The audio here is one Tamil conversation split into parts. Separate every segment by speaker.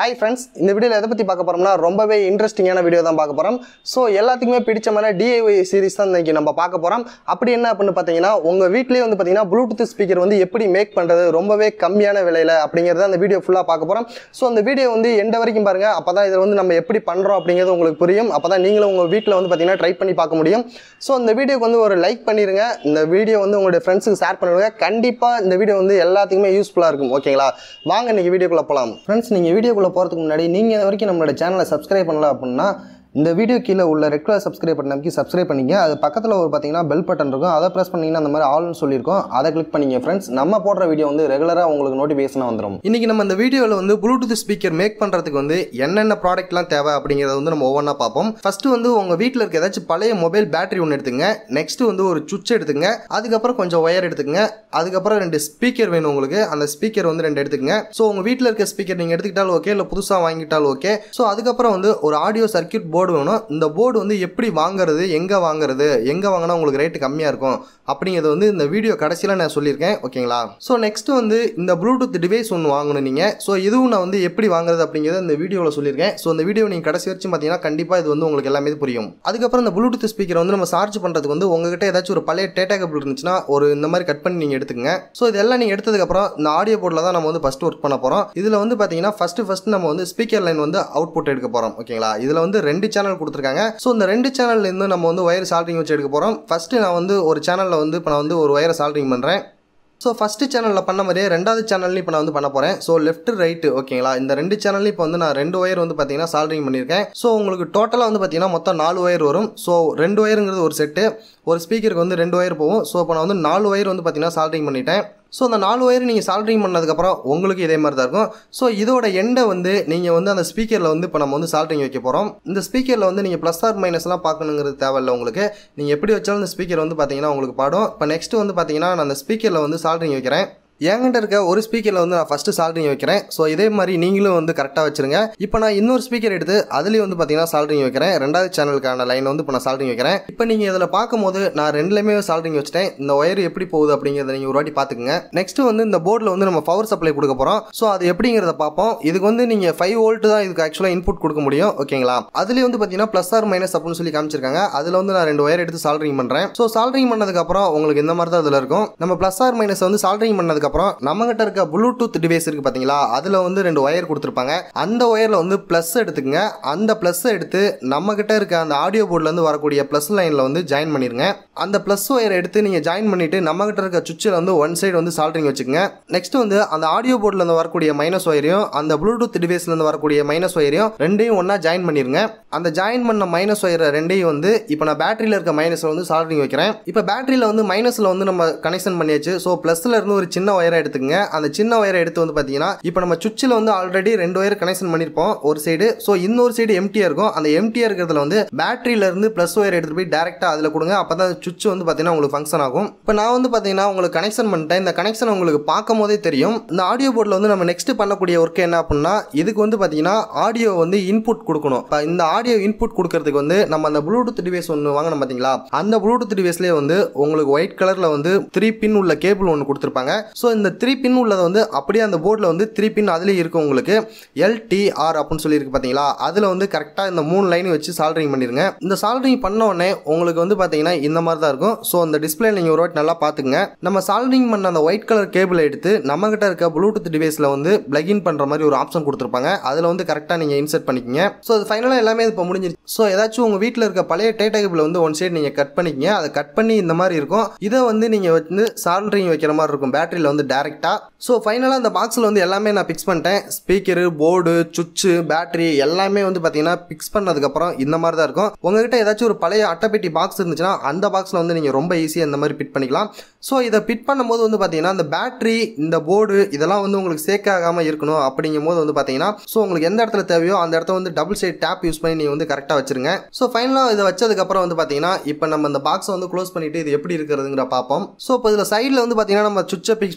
Speaker 1: ஹாய் ஃப்ரெண்ட்ஸ் இந்த வீடியோவில் எதை பற்றி பார்க்க போகிறோம்னா ரொம்பவே இன்ட்ரெஸ்டிங்கான வீடியோ தான் பார்க்க போகிறோம் ஸோ எல்லாத்துக்குமே பிடிச்சமான டிஐஒய் சீரிஸ் தான் இன்னைக்கு நம்ம பார்க்க போகிறோம் அப்படி என்ன அப்படின்னு பார்த்தீங்கன்னா உங்கள் வீட்லேயே வந்து பார்த்தீங்கன்னா ப்ளூடூத் ஸ்பீக்கர் வந்து எப்படி மேக் பண்ணுறது ரொம்பவே கம்மியான விலையில் அப்படிங்கிறத அந்த வீடியோ ஃபுல்லாக பார்க்க போகிறோம் ஸோ அந்த வீடியோ வந்து எந்த வரைக்கும் பாருங்கள் அப்போ தான் இதை வந்து நம்ம எப்படி பண்ணுறோம் அப்படிங்கிறது உங்களுக்கு புரியும் அப்போ தான் நீங்களும் உங்கள் வீட்டில் வந்து பார்த்தீங்கன்னா ட்ரை பண்ணி பார்க்க முடியும் ஸோ இந்த வீடியோக்கு வந்து ஒரு லைக் பண்ணிடுங்க இந்த வீடியோ வந்து உங்களுடைய ஃப்ரெண்ட்ஸுக்கு ஷேர் பண்ணிவிடுங்க கண்டிப்பாக இந்த வீடியோ வந்து எல்லாத்துக்குமே யூஸ்ஃபுல்லாக இருக்கும் ஓகேங்களா வாங்க இன்னைக்கு வீடியோக்குள்ளே போகலாம் ஃப்ரெண்ட்ஸ் நீங்கள் வீடியோக்குள்ளே போகிறதுக்கு முன்னாடி நீங்கள் இது வரைக்கும் நம்மளோட சேனலை சப்ஸ்கிரைப் பண்ணல அப்படின்னா இந்த வீடியோ கீழே உள்ள ரெட் கலர் சப்ஸ்கிரைப் பட்டன் அமைக்கி சப்ஸ்கிரைப் பண்ணிங்க அது பக்கத்தில் ஒரு பார்த்தீங்கன்னா பெல் பட்டன் இருக்கும் அதை ப்ரெஸ் பண்ணிங்கன்னா அந்த மாதிரி ஆல்னு சொல்லியிருக்கோம் அதை கிளிக் பண்ணிங்க ஃப்ரெண்ட்ஸ் நம்ம போடுற வீடியோ வந்து ரெகுலராக உங்களுக்கு நோட்டிஃபிகேஷனாக வந்துடும் இன்றைக்கி நம்ம இந்த வீடியோவில் வந்து ப்ளூடூத் ஸ்பீக்கர் மேக் பண்ணுறதுக்கு வந்து என்னென்ன ப்ராடக்ட்லாம் தேவை அப்படிங்கிறத வந்து நம்ம ஒவ்வொன்றா பார்ப்போம் ஃபஸ்ட்டு வந்து உங்கள் வீட்டில் இருக்க ஏதாச்சும் பழைய மொபைல் பேட்டரி ஒன்று எடுத்துங்க நெக்ஸ்ட் வந்து ஒரு சுவிட்ச் எடுத்துங்க அதுக்கப்புறம் கொஞ்சம் ஒயர் எடுத்துங்க அதுக்கப்புறம் ரெண்டு ஸ்பீக்கர் வேணும் உங்களுக்கு அந்த ஸ்பீக்கர் வந்து ரெண்டு எடுத்துக்கங்க ஸோ உங்கள் வீட்டில் இருக்க ஸ்பீக்கர் நீங்கள் எடுத்துக்கிட்டாலும் ஓகே இல்லை புதுசாக வாங்கிட்டாலும் ஓகே ஸோ அதுக்கப்புறம் வந்து ஒரு ஆடியோ சர்க்யூட் போர்டு வேணும் இந்த போர்டு வந்து எப்படி வாங்குறது எங்கே வாங்குறது எங்கே வாங்கினா உங்களுக்கு ரேட்டு கம்மியாக இருக்கும் அப்படிங்கிறது வந்து இந்த வீடியோ கடைசியில் நான் சொல்லியிருக்கேன் ஓகேங்களா ஸோ நெக்ஸ்ட் வந்து இந்த ப்ளூடூத் டிவைஸ் ஒன்று வாங்கணும் நீங்கள் ஸோ இதுவும் நான் வந்து எப்படி வாங்குறது அப்படிங்கிறத இந்த வீடியோவில் சொல்லியிருக்கேன் ஸோ இந்த வீடியோ நீங்கள் கடைசி வரைக்கும் பார்த்தீங்கன்னா கண்டிப்பாக இது வந்து உங்களுக்கு எல்லாமே புரியும் அதுக்கப்புறம் இந்த ப்ளூடூத் ஸ்பீக்கர் வந்து நம்ம சார்ஜ் பண்ணுறதுக்கு வந்து உங்ககிட்ட ஏதாச்சும் ஒரு பழைய டேட்டா கேபிள் இருந்துச்சுன்னா ஒரு இந்த மாதிரி கட் பண்ணி நீங்கள் எடுத்துங்க ஸோ இதெல்லாம் நீங்கள் எடுத்ததுக்கப்புறம் இந்த ஆடியோ போர்டில் தான் நம்ம வந்து ஃபஸ்ட் ஒர்க் பண்ண போகிறோம் இதில் வந்து பார்த்தீங்கன்னா ஃபஸ்ட்டு ஃபஸ்ட் நம்ம வந்து ஸ்பீக்கர் லைன் வந்து அவுட்புட் எடுக்க போகிறோம் ஓகேங்களா இதில் வந்து ரெண்டு சேனல் கொடுத்துருக்காங்க ஸோ இந்த ரெண்டு சேனல்லேருந்து நம்ம வந்து ஒயர் சால்ட்ரிங் வச்சு எடுக்க போகிறோம் ஃபஸ்ட்டு நான் வந்து ஒரு சேனலில் வந்து இப்போ நான் வந்து ஒரு ஒயரை சால்ட்ரிங் பண்ணுறேன் ஸோ ஃபஸ்ட்டு சேனலில் பண்ண மாதிரியே ரெண்டாவது சேனல்லையும் இப்போ நான் வந்து பண்ண போகிறேன் ஸோ லெஃப்ட் ரைட்டு ஓகேங்களா இந்த ரெண்டு சேனல்லையும் இப்போ வந்து நான் ரெண்டு ஒயர் வந்து பார்த்தீங்கன்னா சால்ட்ரிங் பண்ணியிருக்கேன் ஸோ உங்களுக்கு டோட்டலாக வந்து பார்த்தீங்கன்னா மொத்தம் நாலு ஒயர் வரும் ஸோ ரெண்டு ஒயருங்கிறது ஒரு செட்டு ஒரு ஸ்பீக்கருக்கு வந்து ரெண்டு ஒயர் போகும் ஸோ இப்போ நான் வந்து நாலு ஒயர் வந்து பார்த்தீங்கன்னா சால்ட்ரிங் பண்ணிட்டேன் ஸோ அந்த நாலு ஒயர் நீங்கள் சால்ட்ரிங் பண்ணதுக்கப்புறம் உங்களுக்கு இதே மாதிரி தான் இருக்கும் ஸோ இதோட எண்டை வந்து நீங்கள் வந்து அந்த ஸ்பீக்கரில் வந்து இப்போ நம்ம வந்து சால்ட்ரிங் வைக்க போகிறோம் இந்த ஸ்பீக்கரில் வந்து நீங்கள் ப்ளஸ் ஆர் மைனஸ்லாம் பார்க்கணுங்கிறது தேவையில்லை உங்களுக்கு நீங்கள் எப்படி வச்சாலும் இந்த ஸ்பீக்கர் வந்து பார்த்தீங்கன்னா உங்களுக்கு பாடும் இப்போ நெக்ஸ்ட் வந்து பார்த்தீங்கன்னா நான் அந்த ஸ்பீக்கரில் வந்து சால்ட்ரிங் வைக்கிறேன் என்கிட்ட இருக்க ஒரு ஸ்பீக்கரில் வந்து நான் ஃபஸ்ட்டு சால்ட்ரிங் வைக்கிறேன் ஸோ இதே மாதிரி நீங்களும் வந்து கரெக்டாக வச்சுருங்க இப்போ நான் இன்னொரு ஸ்பீக்கர் எடுத்து அதுலேயும் வந்து பார்த்தீங்கன்னா சால்ட்ரிங் வைக்கிறேன் ரெண்டாவது சேனலுக்கான லைன் வந்து இப்போ நான் சால்ட்ரிங் வைக்கிறேன் இப்போ நீங்கள் இதில் பார்க்கும்போது நான் ரெண்டுலேயுமே சால்ட்ரிங் வச்சுட்டேன் இந்த ஒயர் எப்படி போகுது அப்படிங்கிறத நீங்கள் ஒரு வாட்டி பார்த்துக்குங்க நெக்ஸ்ட் வந்து இந்த போர்டில் வந்து நம்ம பவர் சப்ளை கொடுக்க போகிறோம் ஸோ அது எப்படிங்கிறத பார்ப்போம் இதுக்கு வந்து நீங்கள் ஃபைவ் வோல்ட் தான் இதுக்கு ஆக்சுவலாக இன்புட் கொடுக்க முடியும் ஓகேங்களா அதுலேயும் வந்து பார்த்தீங்கன்னா ப்ளஸ் ஆர் மைனஸ் அப்படின்னு சொல்லி காமிச்சிருக்காங்க அதில் வந்து நான் ரெண்டு ஒயர் எடுத்து சால்ட்ரிங் பண்ணுறேன் ஸோ சால்ட்ரிங் பண்ணதுக்கப்புறம் உங்களுக்கு இந்த மாதிரி தான் இதில் இருக்கும் நம்ம ப்ளஸ் ஆர் மைனஸ் வந்து சால்ட்ரிங் பண்ணதுக்கப்புறம் நம்மகிட்ட இருக்க ப்ளூடூத் டிவைஸ் இருக்கு பார்த்தீங்களா அதில் வந்து ரெண்டு ஒயர் கொடுத்துருப்பாங்க அந்த ஒயரில் வந்து ப்ளஸ் எடுத்துக்கங்க அந்த ப்ளஸ்ஸை எடுத்து நம்ம கிட்ட இருக்க அந்த ஆடியோ போர்ட்லேருந்து வரக்கூடிய ப்ளஸ் லைனில் வந்து ஜாயின் பண்ணிருங்க அந்த ப்ளஸ் ஒயர் எடுத்து நீங்கள் ஜாயின் பண்ணிட்டு நம்ம கிட்ட இருக்க சுவிட்சில் வந்து ஒன் சைடு வந்து சால்ட்ரிங் வச்சுக்கோங்க நெக்ஸ்ட் வந்து அந்த ஆடியோ போர்ட்லேருந்து வரக்கூடிய மைனஸ் ஒயரையும் அந்த ப்ளூடூத் டிவைஸ்லேருந்து வரக்கூடிய மைனஸ் ஒயரையும் ரெண்டையும் ஒன்றா ஜாயின் பண்ணிருங்க அந்த ஜாயின் பண்ண மைனஸ் ஒயரை ரெண்டையும் வந்து இப்போ நான் பேட்டரியில் இருக்க மைனஸில் வந்து சால்ட்ரிங் வைக்கிறேன் இப்போ பேட்டரியில் வந்து மைனஸில் வந்து நம்ம கனெக்ஷன் பண்ணியாச்சு ஸோ ப்ளஸில் இருந்து ஒரு சின்ன ஒயரை எடுத்துக்கங்க அந்த சின்ன ஒயரை எடுத்து வந்து பார்த்தீங்கன்னா இப்போ நம்ம சுவிட்சில் வந்து ஆல்ரெடி ரெண்டு ஒயர் கனெக்ஷன் பண்ணியிருப்போம் ஒரு சைடு ஸோ இன்னொரு சைடு எம்டியாக இருக்கும் அந்த எம்டியாக இருக்கிறதுல வந்து பேட்டரியில இருந்து ப்ளஸ் ஒயர் எடுத்துகிட்டு போய் டேரெக்டாக அதில் கொடுங்க அப்போ தான் சுவிட்ச் வந்து பார்த்தீங்கன்னா உங்களுக்கு ஃபங்க்ஷன் ஆகும் இப்போ நான் வந்து பார்த்தீங்கன்னா உங்களுக்கு கனெக்ஷன் பண்ணிட்டேன் இந்த கனெக்ஷன் உங்களுக்கு பார்க்கும் போதே தெரியும் இந்த ஆடியோ போர்டில் வந்து நம்ம நெக்ஸ்ட் பண்ணக்கூடிய ஒர்க் என்ன அப்படின்னா இதுக்கு வந்து பார்த்தீங்கன்னா ஆடியோ வந்து இன்புட் கொடுக்கணும் இப்போ இந்த ஆடியோ இன்புட் கொடுக்கறதுக்கு வந்து நம்ம அந்த ப்ளூடூத் டிவைஸ் ஒன்று வாங்கணும் பார்த்தீங்களா அந்த ப்ளூடூத் டிவைஸ்லேயே வந்து உங்களுக்கு ஒயிட் கலரில் வந்து த்ரீ பின் உள்ள கேபிள் ஒன்று கொடுத்துருப்பாங்க ஸோ இந்த த்ரீ பின் உள்ளதை வந்து அப்படியே அந்த போர்டில் வந்து த்ரீ பின் அதுலேயே இருக்கும் உங்களுக்கு எல்டிஆர் அப்படின்னு சொல்லியிருக்கு பார்த்தீங்களா அதில் வந்து கரெக்டாக இந்த மூணு லைன் வச்சு சால்ட்ரிங் பண்ணிருங்க இந்த சால்ட்ரிங் பண்ண உடனே உங்களுக்கு வந்து பார்த்தீங்கன்னா இந்த மாதிரி தான் இருக்கும் ஸோ அந்த டிஸ்பிளே நீங்கள் ஒரு வாட்டி நல்லா பார்த்துங்க நம்ம சால்ட்ரிங் பண்ண அந்த ஒயிட் கலர் கேபிளை எடுத்து நம்ம கிட்ட இருக்க ப்ளூடூத் டிவைஸில் வந்து பிளகின் பண்ணுற மாதிரி ஒரு ஆப்ஷன் கொடுத்துருப்பாங்க அதில் வந்து கரெக்டாக நீங்கள் இன்சர்ட் பண்ணிக்கங்க ஸோ அது ஃபைனலாக எல்லாமே இப்போ முடிஞ்சிருச்சு ஸோ ஏதாச்சும் உங்கள் வீட்டில் இருக்க பழைய டேட்டா கேபிள் வந்து ஒன் சைடு நீங்கள் கட் பண்ணிக்கங்க அதை கட் பண்ணி இந்த மாதிரி இருக்கும் இதை வந்து நீங்கள் வந்து சால்ட்ரிங் வைக்கிற மாதிரி இருக்கும் பேட்டரியில் வந்து டேரெக்டாக ஸோ ஃபைனலாக அந்த பாக்ஸில் வந்து எல்லாமே நான் பிக்ஸ் பண்ணிட்டேன் ஸ்பீக்கரு போர்டு சுவிட்சு பேட்டரி எல்லாமே வந்து பார்த்தீங்கன்னா பிக்ஸ் பண்ணதுக்கப்புறம் இந்த மாதிரி தான் இருக்கும் உங்ககிட்ட ஏதாச்சும் ஒரு பழைய அட்டைப்பெட்டி பாக்ஸ் இருந்துச்சுன்னா அந்த பாக்ஸில் வந்து நீங்கள் ரொம்ப ஈஸியாக இந்த மாதிரி பிட் பண்ணிக்கலாம் ஸோ இதை பிட் பண்ணும்போது வந்து பார்த்தீங்கன்னா இந்த பேட்டரி இந்த போர்டு இதெல்லாம் வந்து உங்களுக்கு சேக் ஆகாமல் இருக்கணும் அப்படிங்கும் போது வந்து பார்த்தீங்கன்னா ஸோ உங்களுக்கு எந்த இடத்துல தேவையோ அந்த இடத்த வந்து டபுள் சைட் டேப் யூஸ் பண்ணி நீங்கள் வந்து கரெக்டாக வச்சிருங்க ஸோ ஃபைனலாக இதை வச்சதுக்கப்புறம் வந்து பார்த்தீங்கன்னா இப்போ நம்ம இந்த பாக்ஸை வந்து க்ளோஸ் பண்ணிட்டு இது எப்படி இருக்கிறதுங்கிற பார்ப்போம் ஸோ இப்போ இதில் சைடில் வந்து பார்த்தீங்கன்னா நம்ம சுவிட்சை பிக்ஸ்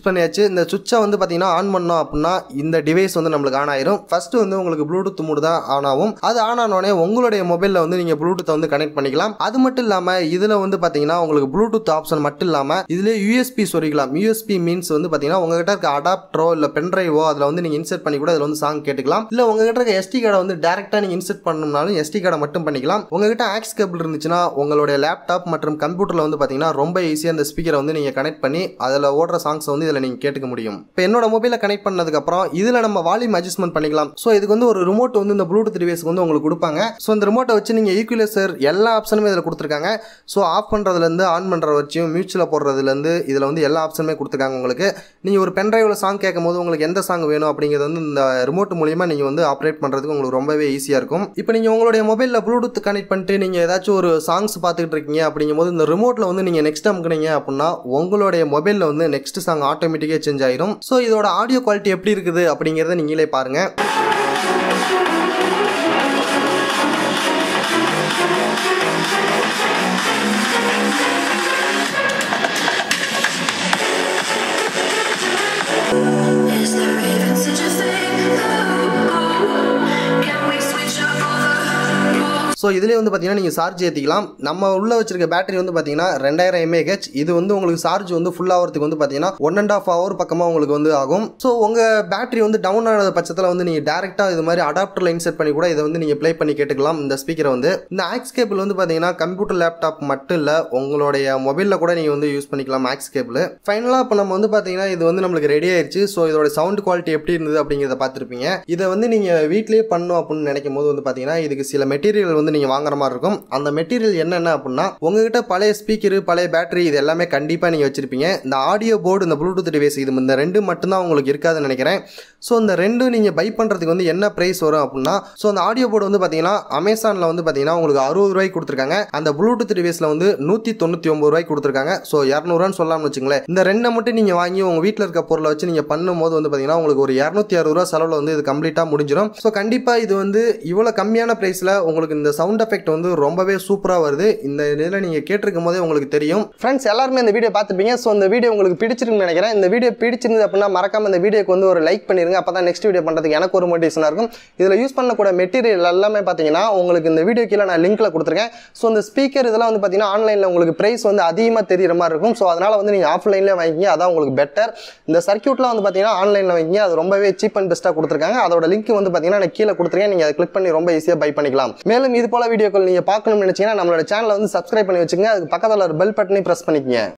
Speaker 1: பண்ணியாச்சு இந்த சுவிட்சை வந்து பார்த்தீங்கன்னா ஆன் பண்ணோம் அப்படின்னா இந்த டிவைஸ் வந்து நம்மளுக்கு ஆன் ஆயிரும் ஃபர்ஸ்ட் வந்து உங்களுக்கு ப்ளூடூத் மோடு தான் ஆன் ஆகும் அது ஆன் ஆனோடனே உங்களுடைய மொபைலில் வந்து நீங்கள் ப்ளூடூத்தை வந்து கனெக்ட் பண்ணிக்கலாம் அது மட்டும் இல்லாமல் இதில் வந்து பார்த்தீங்கன்னா உங்களுக்கு ப்ளூடூத் ஆப்ஷன் மட்டும் இல்லாமல் இதில் யூஎஸ்பி சொருக்கலாம் யூஎஸ்பி மீன்ஸ் வந்து பார்த்தீங்கன்னா உங்ககிட்ட இருக்க அடாப்டரோ இல்லை பென்ட்ரைவோ அதில் வந்து நீங்கள் இன்செர்ட் பண்ணி கூட அதில் வந்து சாங் கேட்டுக்கலாம் இல்லை உங்ககிட்ட இருக்க எஸ்டி கார்டை வந்து டேரெக்டாக நீங்கள் இன்செர்ட் பண்ணணும்னாலும் எஸ்டி கார்டை மட்டும் பண்ணிக்கலாம் உங்ககிட்ட ஆக்ஸ் கேபிள் இருந்துச்சுன்னா உங்களுடைய லேப்டாப் மற்றும் கம்ப்யூட்டரில் வந்து பார்த்தீங்கன்னா ரொம்ப ஈஸியாக அந்த ஸ்பீக்கரை வந்து நீங்கள் கனெக்ட் பண்ணி அதில் ஓடுற சாங்ஸ் வந்து இதில் நீங்கள் கேட்டுக்க முடியும் இப்போ என்னோட மொபைலில் கனெக்ட் பண்ணதுக்கப்புறம் இதில் நம்ம வால்யூம் அட்ஜஸ்ட்மெண்ட் பண்ணிக்கலாம் ஸோ இதுக்கு வந்து ஒரு ரிமோட் வந்து இந்த ப்ளூடூத் டிவைஸ்க்கு வந்து உங்களுக்கு கொடுப்பாங்க ஸோ இந்த ரிமோட்டை வச்சு நீங்கள் ஈக்குவலைசர் எல்லா ஆப்ஷனுமே இதில் கொடுத்துருக்காங்க ஸோ ஆஃப் பண்ணுறதுலேருந்து ஆன் பண்ணுற வரைக்கும் மியூச்சுவல் போடுறதுலேருந்து இதில் வந்து எல்லா ஆப்ஷனுமே கொடுத்துருக்காங்க உங்களுக்கு நீங்கள் ஒரு பென்ட்ரைவில் சாங் கேட்கும் போது உங்களுக்கு எந்த சாங் வேணும் அப்படிங்கிறது வந்து இந்த ரிமோட் மூலியமாக நீங்கள் வந்து ஆப்ரேட் பண்ணுறதுக்கு உங்களுக்கு ரொம்பவே ஈஸியாக இருக்கும் இப்போ நீங்கள் உங்களுடைய மொபைலில் ப்ளூடூத் கனெக்ட் பண்ணிட்டு நீங்கள் ஏதாச்சும் ஒரு சாங்ஸ் பார்த்துக்கிட்டு இருக்கீங்க அப்படிங்கும்போது இந்த ரிமோட்டில் வந்து நீங்கள் நெக்ஸ்ட் அமுக்குனீங்க அப்படின்னா உங்களுடைய மொபைலில் வந்து நெக்ஸ்ட் சாங் ஆட்டோமேட்டிக்காக சேஞ்ச் ஆயிரும் ஸோ இதோட ஆடியோ குவாலிட்டி எப்படி இருக்குது அப்படிங்கிறத நீங்களே பாருங்கள்
Speaker 2: Is there even such a thing? Oh, can we switch up all the
Speaker 1: so இதுலேயே வந்து பார்த்தீங்கன்னா நீங்கள் சார்ஜ் ஏற்றிக்கலாம் நம்ம உள்ள வச்சிருக்க பேட்டரி வந்து பார்த்தீங்கன்னா ரெண்டாயிரம் எம்ஏஹெச் இது வந்து உங்களுக்கு சார்ஜ் வந்து ஃபுல் ஆகிறதுக்கு வந்து பார்த்தீங்கன்னா ஒன் அண்ட் ஆஃப் ஹவர் பக்கமாக உங்களுக்கு வந்து ஆகும் ஸோ உங்கள் பேட்டரி வந்து டவுன் ஆன பட்சத்தில் வந்து நீங்கள் டேரெக்டாக இது மாதிரி அடாப்டரில் இன்செர்ட் பண்ணி கூட இதை வந்து நீங்கள் ப்ளே பண்ணி கேட்டுக்கலாம் இந்த ஸ்பீக்கரை வந்து இந்த ஆக்ஸ் கேபிள் வந்து பார்த்தீங்கன்னா கம்ப்யூட்டர் லேப்டாப் மட்டும் இல்லை உங்களுடைய மொபைலில் கூட நீங்கள் வந்து யூஸ் பண்ணிக்கலாம் ஆக்ஸ் கேபிள் ஃபைனலாக இப்போ நம்ம வந்து பார்த்தீங்கன்னா இது வந்து நம்மளுக்கு ரெடி ஆயிருச்சு ஸோ இதோட சவுண்ட் குவாலிட்டி எப்படி இருந்தது அப்படிங்கிறத பார்த்துருப்பீங்க இதை வந்து நீங்கள் வீட்லேயே பண்ணணும் அப்படின்னு நினைக்கும் போது வந்து பார்த்தீங்கன்னா இதுக்கு சில மெட்டீரியல் வந்து நீங்கள் வாங்குற மாதிரி இருக்கும் அந்த மெட்டீரியல் என்னென்ன அப்படின்னா உங்ககிட்ட பழைய ஸ்பீக்கரு பழைய பேட்டரி இது எல்லாமே கண்டிப்பாக நீங்கள் வச்சிருப்பீங்க இந்த ஆடியோ போர்டு இந்த ப்ளூடூத் டிவைஸ் இது இந்த ரெண்டு மட்டும்தான் உங்களுக்கு இருக்காதுன்னு நினைக்கிறேன் ஸோ இந்த ரெண்டும் நீங்கள் பை பண்ணுறதுக்கு வந்து என்ன ப்ரைஸ் வரும் அப்படின்னா ஸோ அந்த ஆடியோ போர்டு வந்து பார்த்தீங்கன்னா அமேசானில் வந்து பார்த்தீங்கன்னா உங்களுக்கு அறுபது ரூபாய்க்கு கொடுத்துருக்காங்க அந்த ப்ளூடூத் டிவைஸில் வந்து நூற்றி தொண்ணூற்றி ஒம்பது ரூபாய்க்கு கொடுத்துருக்காங்க ஸோ இரநூறுவான்னு சொல்லலாம்னு வச்சுங்களேன் இந்த ரெண்டை மட்டும் நீங்கள் வாங்கி உங்கள் வீட்டில் இருக்க பொருளை வச்சு நீங்கள் பண்ணும்போது வந்து பார்த்தீங்கன்னா உங்களுக்கு ஒரு இரநூத்தி அறுபது ரூபா செலவில் வந்து இது கம்ப்ளீட்டாக முடிஞ்சிடும் ஸோ கண்டிப்பாக இது வந்து இவ்வளோ கம்மியான ப்ரைஸில் உங்களுக்கு இந்த சவுண்ட் எஃபெக்ட் வந்து ரொம்பவே சூப்பராக வருது இந்த இதில் நீங்கள் கேட்டிருக்கும் போதே உங்களுக்கு தெரியும் ஃப்ரெண்ட்ஸ் எல்லாருமே இந்த வீடியோ பார்த்துப்பீங்க ஸோ இந்த வீடியோ உங்களுக்கு பிடிச்சிருக்குன்னு நினைக்கிறேன் இந்த வீடியோ பிடிச்சிருந்தது அப்படின்னா மறக்காம இந்த வீடியோக்கு வந்து ஒரு லைக் பண்ணிருங்க அப்போ தான் நெக்ஸ்ட் வீடியோ பண்ணுறதுக்கு எனக்கு ஒரு மோட்டிவேஷனாக இருக்கும் இதில் யூஸ் பண்ணக்கூடிய மெட்டீரியல் எல்லாமே பார்த்தீங்கன்னா உங்களுக்கு இந்த வீடியோ கீழே நான் லிங்க்ல கொடுத்துருக்கேன் ஸோ இந்த ஸ்பீக்கர் இதெல்லாம் வந்து பார்த்தீங்கன்னா ஆன்லைனில் உங்களுக்கு ப்ரைஸ் வந்து அதிகமாக தெரியுற மாதிரி இருக்கும் ஸோ அதனால் வந்து நீங்கள் ஆஃப்லைன்லேயே வாங்கிக்கிங்க அதான் உங்களுக்கு பெட்டர் இந்த சர்க்கியூட்லாம் வந்து பார்த்தீங்கன்னா ஆன்லைனில் வாங்கிக்கிங்க அது ரொம்பவே சீப் அண்ட் பெஸ்ட்டாக கொடுத்துருக்காங்க அதோட லிங்க் வந்து பார்த்தீங்கன்னா நான் கீழே கொடுத்துருக்கேன் நீங்கள் அதை கிளிக் பண்ணி ரொம்ப ஈஸியாக பை பண்ணிக்கலாம் மேலும் இது போல வீடியோக்கள் நீங்கள் பார்க்கணும்னு நினச்சிங்கன்னா நம்மளோட சேனலை வந்து சப்ஸ்கிரைப் பண்ணி வச்சுங்க அதுக்கு பக்கத்தில் ஒரு பெல் பட்டனையும் ப்ரெஸ் பண்ணிக்கங்க